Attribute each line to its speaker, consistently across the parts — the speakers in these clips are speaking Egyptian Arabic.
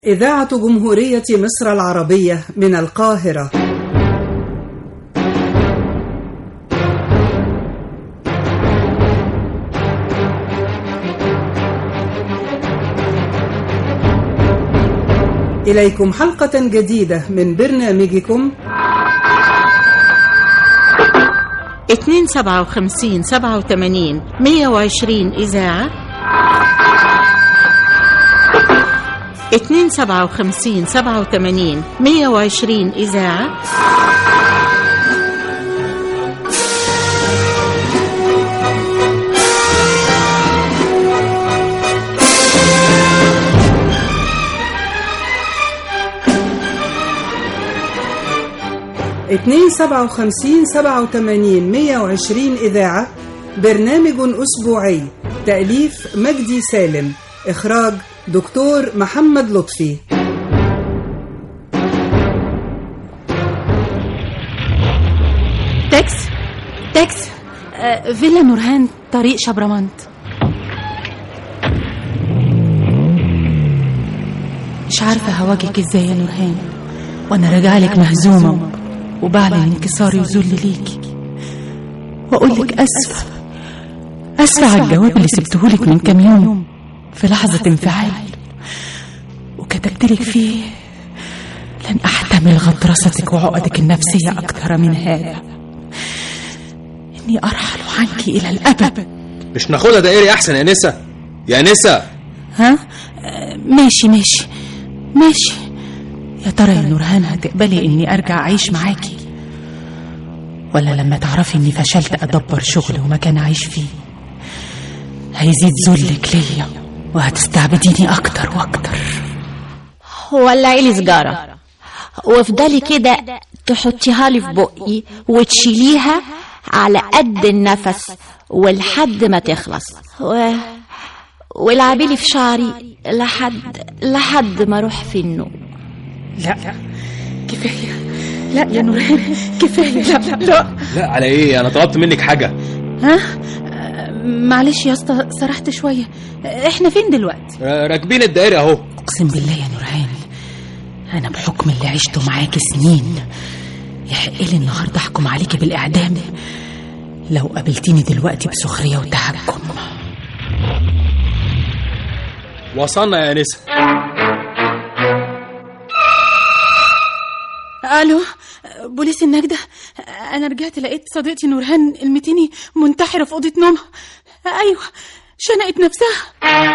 Speaker 1: إذاعة جمهورية مصر العربية من القاهرة إليكم حلقة جديدة من برنامجكم
Speaker 2: اتنين سبعة وخمسين سبعة وتمانين مية وعشرين إذاعة اتنين سبعة وخمسين سبعة وتمانين مية وعشرين إذاعة
Speaker 1: اتنين سبعة وخمسين سبعة وتمانين مية وعشرين إذاعة برنامج أسبوعي تأليف مجدي سالم إخراج دكتور محمد لطفي
Speaker 3: تاكس تاكس آه، فيلا نورهان طريق شبرمنت مش عارفة هواجهك ازاي يا نورهان وانا راجعة لك مهزومة وبعلن انكساري وذلي ليكي واقول لك اسفة اسفة على الجواب اللي سبتهولك من كام يوم في لحظة انفعال وكتبت لك فيه لن احتمل غطرستك وعقدك النفسية اكثر من هذا اني ارحل عنك الى الابد
Speaker 4: مش ناخدها دائري احسن يا نسا يا نسا
Speaker 3: ها آه، ماشي ماشي ماشي يا ترى يا نورهان هتقبلي اني ارجع اعيش معاكي ولا لما تعرفي اني فشلت ادبر شغل ومكان اعيش فيه هيزيد ذلك ليا وهتستعبديني اكتر واكتر
Speaker 5: ولعي لي سجارة وافضلي كده تحطيها لي في بقي وتشيليها على قد النفس ولحد ما تخلص و... والعبي لي في شعري لحد لحد ما اروح في النوم
Speaker 3: لا كفايه لا يا نورهان كفايه لا لا
Speaker 4: لا على ايه انا طلبت منك حاجه
Speaker 3: ها آه، معلش يا اسطى سرحت شويه احنا فين دلوقتي
Speaker 4: را- راكبين الدائري اهو
Speaker 3: اقسم بالله يا نورهان انا بحكم اللي عشته معاكي سنين يحق لي النهارده احكم عليكي بالاعدام لو قابلتيني دلوقتي بسخريه وتهكم
Speaker 4: وصلنا يا نسا
Speaker 3: الو بوليس النجدة انا رجعت لقيت صديقتي نورهان المتيني منتحرة في اوضة نومها ايوه شنقت نفسها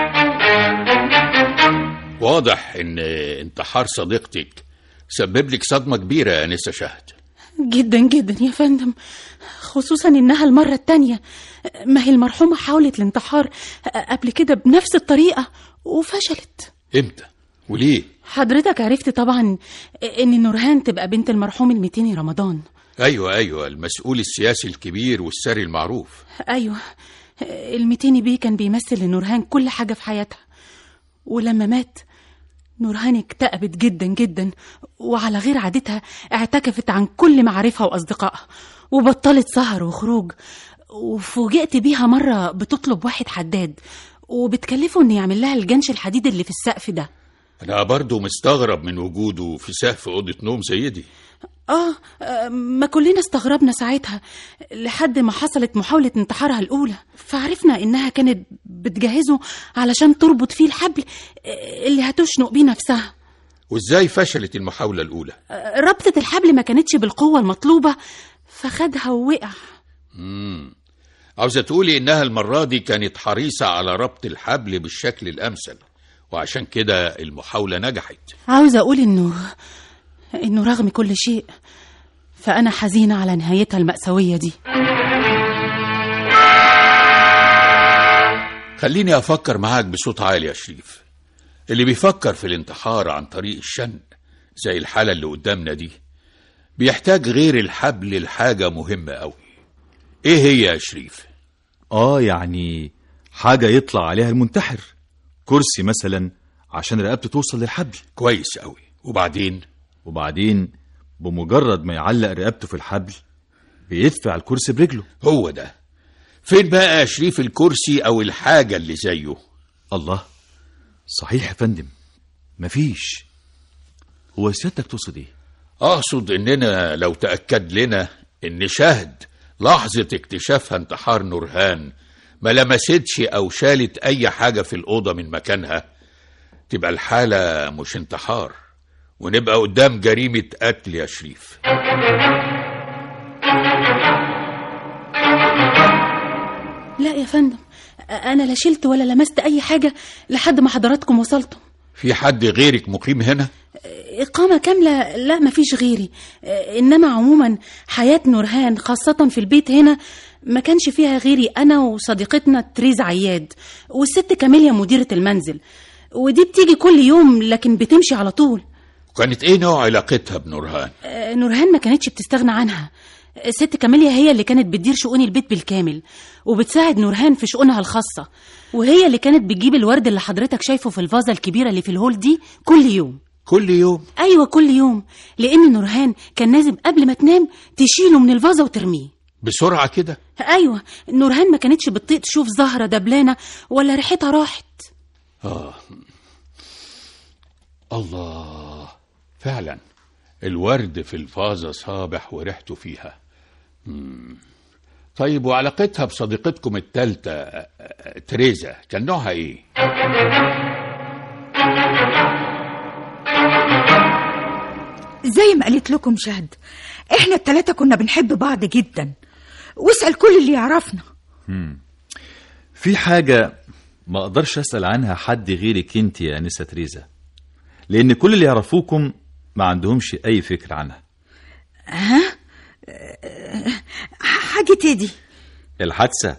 Speaker 6: واضح ان انتحار صديقتك سبب لك صدمة كبيرة يا نسا شهد
Speaker 3: جدا جدا يا فندم خصوصا انها المرة التانية ما هي المرحومة حاولت الانتحار قبل كده بنفس الطريقة وفشلت
Speaker 6: امتى وليه
Speaker 3: حضرتك عرفت طبعا ان نورهان تبقى بنت المرحوم المتيني رمضان
Speaker 6: ايوه ايوه المسؤول السياسي الكبير والسري المعروف
Speaker 3: ايوه المتيني بيه كان بيمثل لنورهان كل حاجة في حياتها ولما مات نورهان اكتئبت جدا جدا وعلى غير عادتها اعتكفت عن كل معارفها واصدقائها وبطلت سهر وخروج وفوجئت بيها مرة بتطلب واحد حداد وبتكلفه انه يعمل لها الجنش الحديد اللي في السقف ده
Speaker 6: انا برضو مستغرب من وجوده في سقف اوضة نوم زي دي
Speaker 3: آه آه، ما كلنا استغربنا ساعتها لحد ما حصلت محاولة انتحارها الأولى فعرفنا إنها كانت بتجهزه علشان تربط فيه الحبل آه، اللي هتشنق بيه نفسها
Speaker 6: وازاي فشلت المحاولة الاولى
Speaker 3: آه، ربطة الحبل ما كانتش بالقوة المطلوبة فخدها ووقع
Speaker 6: مم. عاوزة تقولي انها المرة دي كانت حريصة على ربط الحبل بالشكل الامثل وعشان كده المحاولة نجحت
Speaker 3: عاوزة أقول إنه إنه رغم كل شيء فأنا حزينة على نهايتها المأساوية دي
Speaker 6: خليني افكر معاك بصوت عالي يا شريف اللي بيفكر في الانتحار عن طريق الشن زي الحالة اللي قدامنا دي بيحتاج غير الحبل لحاجة مهمة قوي ايه هي يا شريف
Speaker 7: اه يعني حاجة يطلع عليها المنتحر كرسي مثلا عشان رقبته توصل للحبل
Speaker 6: كويس قوي وبعدين
Speaker 7: وبعدين بمجرد ما يعلق رقبته في الحبل بيدفع الكرسي برجله
Speaker 6: هو ده فين بقى يا شريف الكرسي او الحاجة اللي زيه
Speaker 7: الله صحيح يا فندم مفيش هو سيادتك تقصد ايه
Speaker 6: اقصد اننا لو تاكد لنا ان شهد لحظه اكتشافها انتحار نورهان ما لمستش او شالت اي حاجه في الاوضه من مكانها تبقى الحاله مش انتحار ونبقى قدام جريمه قتل يا شريف
Speaker 3: لا يا فندم انا لا شلت ولا لمست اي حاجه لحد ما حضراتكم وصلتم
Speaker 6: في حد غيرك مقيم هنا
Speaker 3: إقامة كاملة لا مفيش غيري إنما عموما حياة نورهان خاصة في البيت هنا ما كانش فيها غيري أنا وصديقتنا تريز عياد والست كاميليا مديرة المنزل ودي بتيجي كل يوم لكن بتمشي على طول
Speaker 6: كانت ايه نوع علاقتها بنورهان
Speaker 3: آه، نورهان ما كانتش بتستغنى عنها ست كاميليا هي اللي كانت بتدير شؤون البيت بالكامل وبتساعد نورهان في شؤونها الخاصة وهي اللي كانت بتجيب الورد اللي حضرتك شايفه في الفازة الكبيرة اللي في الهول دي كل يوم
Speaker 6: كل يوم
Speaker 3: ايوه كل يوم لان نورهان كان لازم قبل ما تنام تشيله من الفازه وترميه
Speaker 6: بسرعه كده
Speaker 3: ايوه نورهان ما كانتش بتطيق تشوف زهره دبلانه ولا ريحتها راحت
Speaker 6: آه. الله فعلا الورد في الفازة صابح وريحته فيها مم. طيب وعلاقتها بصديقتكم التالتة آه، آه، تريزا كان نوعها ايه؟
Speaker 8: زي ما قالت لكم شهد احنا التلاتة كنا بنحب بعض جدا واسأل كل اللي يعرفنا
Speaker 7: في حاجة ما اقدرش اسأل عنها حد غيرك انت يا انسة تريزا لان كل اللي يعرفوكم ما عندهمش اي فكرة عنها
Speaker 8: حاجة تدي
Speaker 7: الحادثة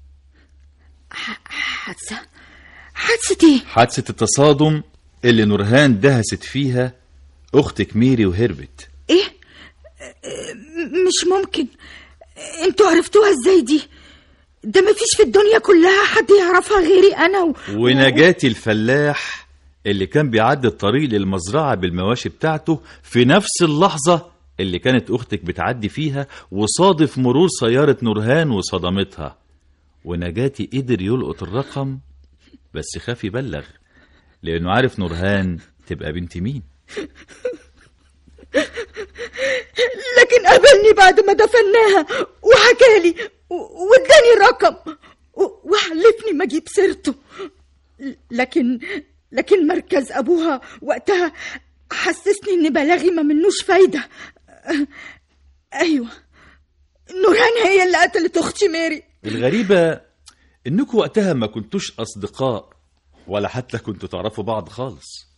Speaker 8: حادثة حادثة ايه
Speaker 7: حادثة التصادم اللي نورهان دهست فيها اختك ميري وهربت
Speaker 8: ايه اه، مش ممكن انتوا عرفتوها ازاي دي ده مفيش في الدنيا كلها حد يعرفها غيري انا و...
Speaker 7: ونجاتي الفلاح اللي كان بيعدي الطريق للمزرعة بالمواشي بتاعته في نفس اللحظة اللي كانت أختك بتعدي فيها وصادف مرور سيارة نورهان وصدمتها ونجاتي قدر يلقط الرقم بس خاف يبلغ لأنه عارف نورهان تبقى بنت مين
Speaker 8: لكن قابلني بعد ما دفناها وحكالي و- واداني الرقم و- وحلفني ما اجيب سيرته ل- لكن لكن مركز ابوها وقتها حسسني ان بلاغي ما منوش فايده ايوه نوران هي اللي قتلت اختي ماري
Speaker 7: الغريبة إنكم وقتها ما كنتوش أصدقاء ولا حتى كنتوا تعرفوا بعض خالص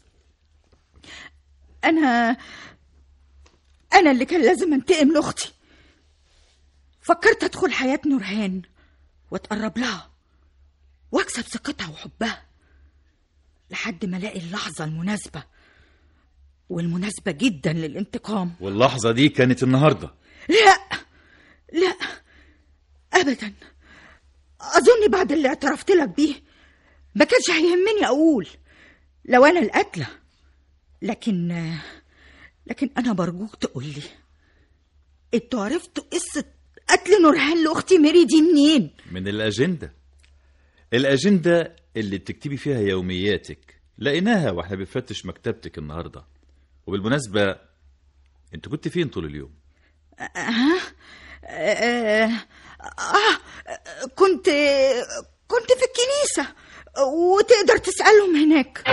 Speaker 8: انا انا اللي كان لازم انتقم لاختي فكرت ادخل حياه نورهان واتقرب لها واكسب ثقتها وحبها لحد ما الاقي اللحظه المناسبه والمناسبه جدا للانتقام
Speaker 7: واللحظة دي كانت النهاردة
Speaker 8: لا لا ابدا اظن بعد اللي اعترفت لك بيه ما كانش هيهمني اقول لو انا القاتله لكن لكن انا برجوك تقول لي انتوا عرفتوا قصه قتل نورهان لاختي ميري دي منين
Speaker 7: من الأجندة الأجندة اللي بتكتبي فيها يومياتك لقيناها واحنا بنفتش مكتبتك النهاردة وبالمناسبة انت كنت فين طول اليوم
Speaker 8: آه, آه, آه كنت كنت في الكنيسة وتقدر تسألهم هناك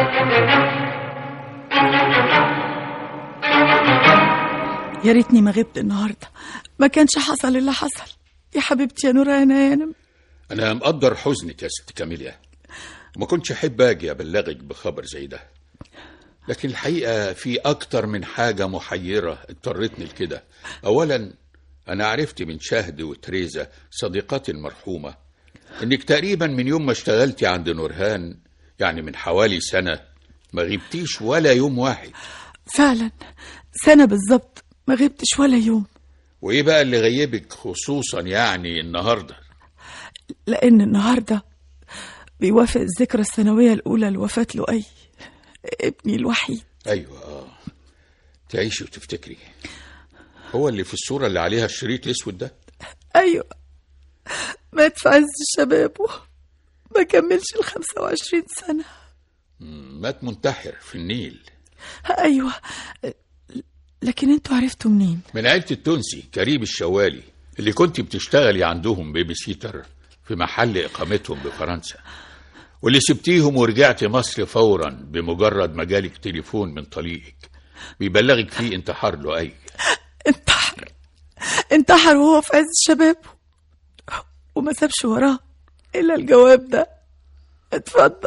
Speaker 9: يا ريتني ما غبت النهارده ما كانش حصل اللي حصل يا حبيبتي يا نوران يا هانم
Speaker 6: انا مقدر حزنك يا ست كاميليا وما كنتش احب اجي ابلغك بخبر زي ده لكن الحقيقه في اكتر من حاجه محيره اضطرتني لكده اولا انا عرفت من شهد وتريزا صديقاتي المرحومه انك تقريبا من يوم ما اشتغلتي عند نورهان يعني من حوالي سنه ما غبتيش ولا يوم واحد
Speaker 9: فعلا سنه بالظبط ما غبتش ولا يوم
Speaker 6: وايه بقى اللي غيبك خصوصا يعني النهارده
Speaker 9: لان النهارده بيوافق الذكرى السنويه الاولى لوفاه لؤي ابني الوحيد
Speaker 6: ايوه اه تعيشي وتفتكري هو اللي في الصوره اللي عليها الشريط الاسود ده
Speaker 9: ايوه مات في عز شبابه ما كملش ال 25 سنه
Speaker 6: مات منتحر في النيل
Speaker 9: أيوة لكن انتوا عرفتوا منين
Speaker 6: من عيلة التونسي كريم الشوالي اللي كنت بتشتغلي عندهم بيبي سيتر في محل إقامتهم بفرنسا واللي سبتيهم ورجعت مصر فورا بمجرد ما جالك تليفون من طليقك بيبلغك فيه انتحار لؤي
Speaker 9: انتحر انتحر وهو في عز شبابه وما سابش وراه إلا الجواب ده اتفضل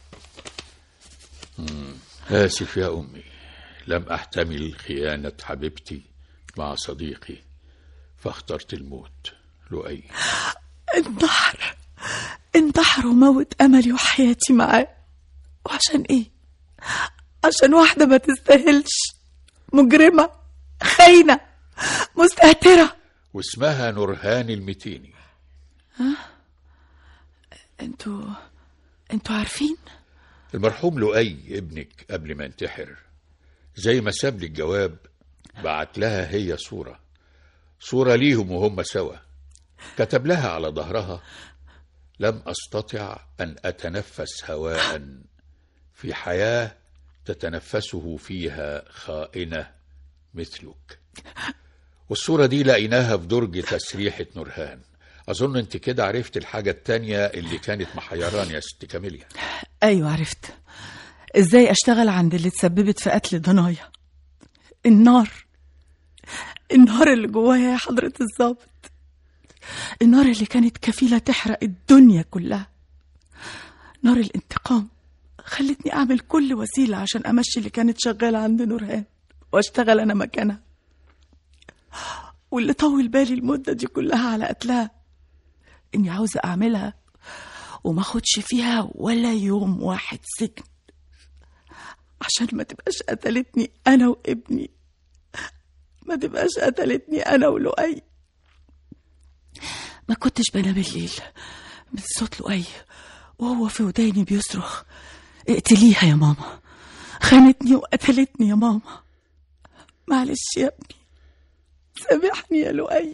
Speaker 6: آسف يا أمي لم أحتمل خيانة حبيبتي مع صديقي فاخترت الموت لؤي
Speaker 9: انتحر انتحر وموت أملي وحياتي معاه وعشان إيه؟ عشان واحدة ما تستاهلش مجرمة خاينة مستهترة
Speaker 6: واسمها نورهان المتيني
Speaker 9: انتوا انتوا عارفين؟
Speaker 6: المرحوم لؤي ابنك قبل ما انتحر زي ما ساب لي الجواب بعت لها هي صورة صورة ليهم وهم سوا كتب لها على ظهرها لم أستطع أن أتنفس هواء في حياة تتنفسه فيها خائنة مثلك والصورة دي لقيناها في درج تسريحة نورهان أظن أنت كده عرفت الحاجة التانية اللي كانت محيراني يا ست كاميليا
Speaker 9: أيوة عرفت إزاي أشتغل عند اللي تسببت في قتل ضنايا النار النار اللي جوايا يا حضرة الظابط النار اللي كانت كفيلة تحرق الدنيا كلها نار الانتقام خلتني أعمل كل وسيلة عشان أمشي اللي كانت شغالة عند نورهان وأشتغل أنا مكانها واللي طول بالي المدة دي كلها على قتلها إني عاوزة أعملها وما أخدش فيها ولا يوم واحد سجن عشان ما تبقاش قتلتني أنا وابني ما تبقاش قتلتني أنا ولؤي ما كنتش بنام الليل من صوت لؤي وهو في وداني بيصرخ اقتليها يا ماما خانتني وقتلتني يا ماما معلش يا ابني سامحني يا لؤي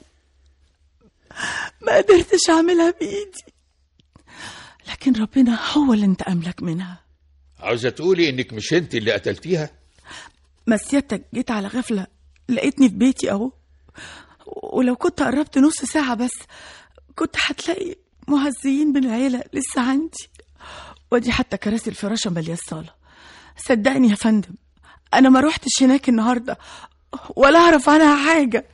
Speaker 9: ما قدرتش اعملها بايدي لكن ربنا هو اللي انتقم لك منها
Speaker 6: عاوزة تقولي إنك مش أنت اللي قتلتيها
Speaker 9: ما سيادتك جيت على غفلة لقيتني في بيتي أهو ولو كنت قربت نص ساعة بس كنت هتلاقي مهزيين من العيلة لسه عندي ودي حتى كراسي الفراشة مالية الصالة صدقني يا فندم أنا ما روحتش هناك النهاردة ولا أعرف عنها حاجة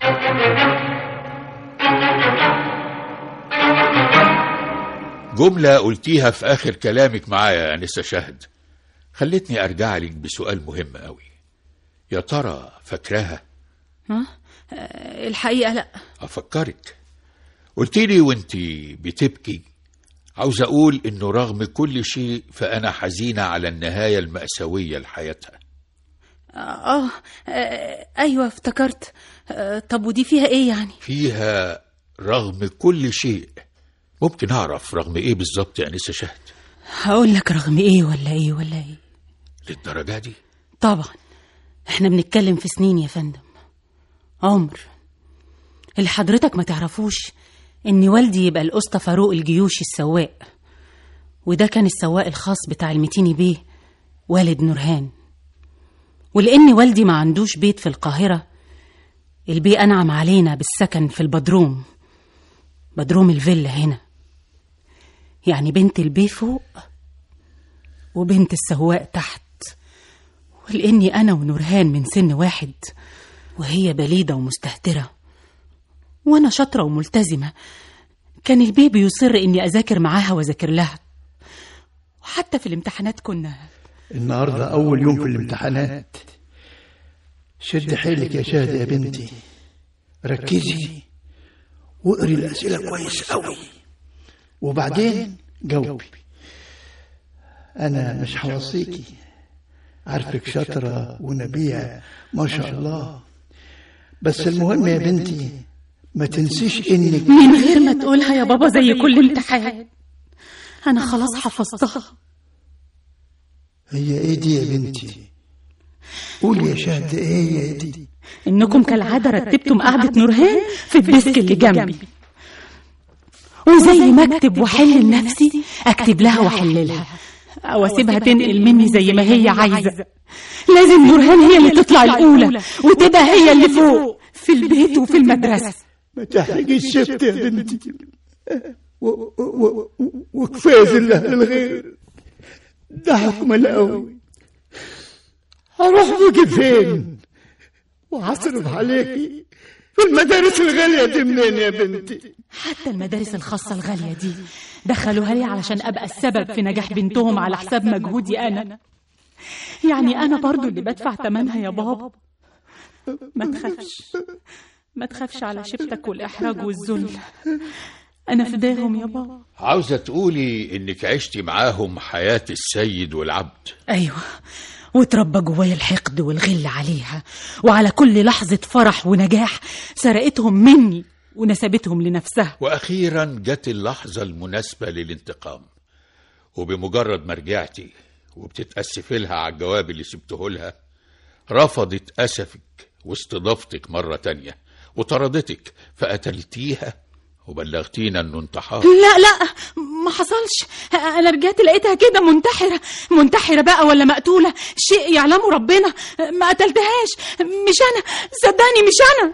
Speaker 6: جملة قلتيها في آخر كلامك معايا يا أنسة شهد خلتني أرجع لك بسؤال مهم قوي يا ترى فاكراها
Speaker 2: ها؟ الحقيقة لا
Speaker 6: أفكرك قلت لي وانت بتبكي عاوز أقول إنه رغم كل شيء فأنا حزينة على النهاية المأساوية لحياتها
Speaker 2: آه, آه أيوة افتكرت آه طب ودي فيها إيه يعني
Speaker 6: فيها رغم كل شيء ممكن أعرف رغم إيه بالظبط يا أنسة شهد
Speaker 2: هقول لك رغم إيه ولا إيه ولا إيه
Speaker 6: للدرجة دي
Speaker 2: طبعا احنا بنتكلم في سنين يا فندم عمر اللي حضرتك ما تعرفوش ان والدي يبقى الاسطى فاروق الجيوش السواق وده كان السواق الخاص بتاع المتيني بيه والد نورهان ولان والدي ما عندوش بيت في القاهره البيه انعم علينا بالسكن في البدروم بدروم الفيلا هنا يعني بنت البيه فوق وبنت السواق تحت ولاني انا ونورهان من سن واحد وهي بليده ومستهتره وانا شاطره وملتزمه كان البيه بيصر اني اذاكر معاها واذاكر لها وحتى في الامتحانات كنا
Speaker 10: النهارده أول يوم في الامتحانات شد حيلك يا شاهد يا بنتي ركزي واقري الأسئلة كويس قوي وبعدين جاوبي أنا مش هوصيكي عارفك شاطرة ونبيعة ما شاء الله بس المهم يا بنتي ما تنسيش انك
Speaker 2: من غير ما تقولها يا بابا زي كل امتحان انا خلاص حفظتها
Speaker 10: هي ايه دي يا بنتي قولي يا شهد ايه هي دي
Speaker 2: انكم كالعاده رتبتم قعده نورهان في الديسك اللي جنبي وزي ما اكتب واحل لنفسي اكتب لها واحللها أو أسيبها تنقل مني زي ما هي عايزة لازم نورهان هي اللي تطلع الأولى وتبقى هي اللي فوق في البيت وفي المدرسة
Speaker 10: ما تحرجيش شفت يا بنتي و- و- و- وكفايه ذله للغير ده حكم القوي هروح بيكي فين وهصرف عليكي في المدارس الغاليه دي منين يا بنتي
Speaker 2: حتى المدارس الخاصة الغالية دي دخلوها لي علشان أبقى السبب في نجاح بنتهم على حساب مجهودي أنا يعني أنا برضو اللي بدفع تمنها يا بابا ما تخافش ما تخافش على شبتك والإحراج والذل أنا فداهم يا بابا
Speaker 6: عاوزة تقولي إنك عشتي معاهم حياة السيد والعبد
Speaker 2: أيوة وتربى جوايا الحقد والغل عليها وعلى كل لحظة فرح ونجاح سرقتهم مني ونسبتهم لنفسها
Speaker 6: وأخيرا جت اللحظة المناسبة للانتقام وبمجرد ما رجعتي وبتتأسفي لها على الجواب اللي سبته لها رفضت أسفك واستضافتك مرة تانية وطردتك فقتلتيها وبلغتينا انه انتحار
Speaker 2: لا لا ما حصلش انا رجعت لقيتها كده منتحره منتحره بقى ولا مقتوله شيء يعلمه ربنا ما قتلتهاش مش انا صدقني مش انا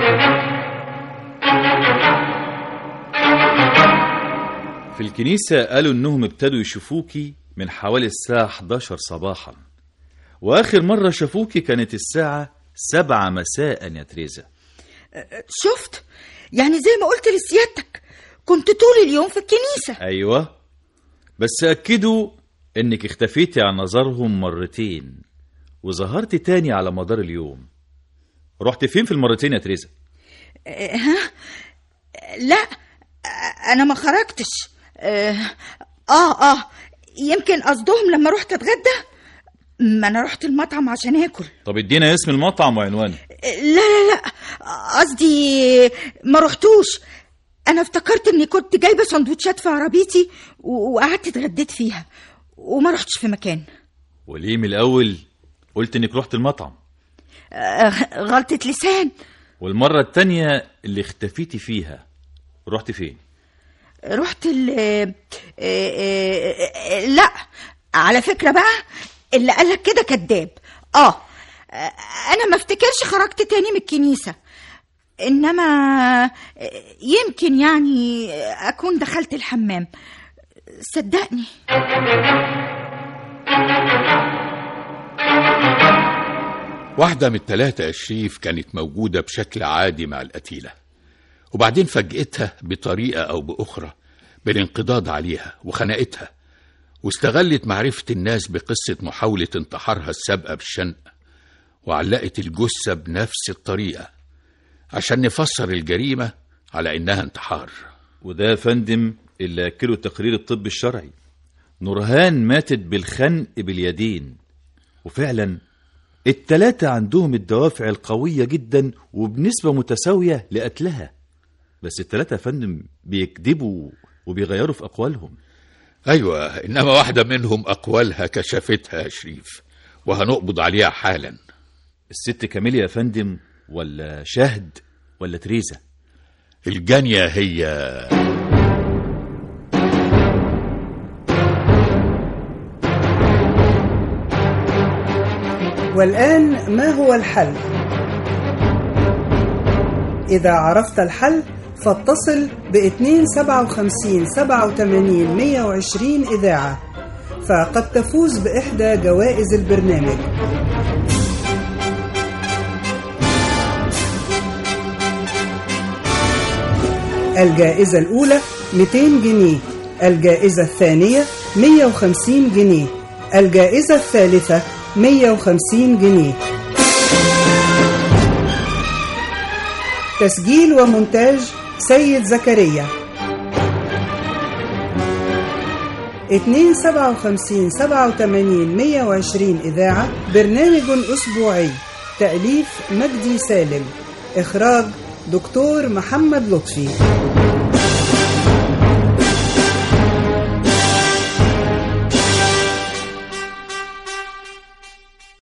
Speaker 7: في الكنيسة قالوا إنهم ابتدوا يشوفوكي من حوالي الساعة 11 صباحا وآخر مرة شافوكي كانت الساعة 7 مساء يا تريزا
Speaker 8: شفت يعني زي ما قلت لسيادتك كنت طول اليوم في الكنيسة
Speaker 7: أيوة بس أكدوا إنك اختفيتي عن نظرهم مرتين وظهرتي تاني على مدار اليوم رحت فين في المرتين يا تريزا؟
Speaker 8: آه، ها لا آه، انا ما خرجتش اه اه, آه. يمكن قصدهم لما رحت اتغدى ما انا رحت المطعم عشان اكل
Speaker 7: طب ادينا اسم المطعم وعنوانه
Speaker 8: لا لا لا قصدي ما رحتوش انا افتكرت اني كنت جايبه سندوتشات في عربيتي و- وقعدت اتغديت فيها وما رحتش في مكان
Speaker 7: وليه من الأول قلت إنك رحت المطعم
Speaker 8: آه، غلطة لسان
Speaker 7: والمرة التانية اللي اختفيتي فيها رحت فين؟
Speaker 8: رحت ال آه، آه، آه، لا على فكرة بقى اللي قالك كده كذاب اه آه، انا ما افتكرش خرجت تاني من الكنيسة انما آه، يمكن يعني اكون دخلت الحمام صدقني
Speaker 6: واحدة من التلاتة يا شريف كانت موجودة بشكل عادي مع القتيلة وبعدين فاجئتها بطريقة أو بأخرى بالانقضاض عليها وخنقتها واستغلت معرفة الناس بقصة محاولة انتحارها السابقة بالشنق وعلقت الجثة بنفس الطريقة عشان نفسر الجريمة على إنها انتحار
Speaker 7: وده يا فندم اللي أكله التقرير الطبي الشرعي نورهان ماتت بالخنق باليدين وفعلا التلاتة عندهم الدوافع القوية جدا وبنسبة متساوية لقتلها بس التلاتة يا فندم بيكذبوا وبيغيروا في أقوالهم
Speaker 6: أيوة إنما واحدة منهم أقوالها كشفتها يا شريف وهنقبض عليها حالا
Speaker 7: الست كاميليا يا فندم ولا شهد ولا تريزا
Speaker 6: الجانية هي
Speaker 1: والآن ما هو الحل؟ إذا عرفت الحل فاتصل ب 257 87 120 إذاعة فقد تفوز بإحدى جوائز البرنامج الجائزة الأولى 200 جنيه الجائزة الثانية 150 جنيه الجائزة الثالثة 150 جنيه تسجيل ومونتاج سيد زكريا 257 87 120 إذاعة برنامج أسبوعي تأليف مجدي سالم إخراج دكتور محمد لطفي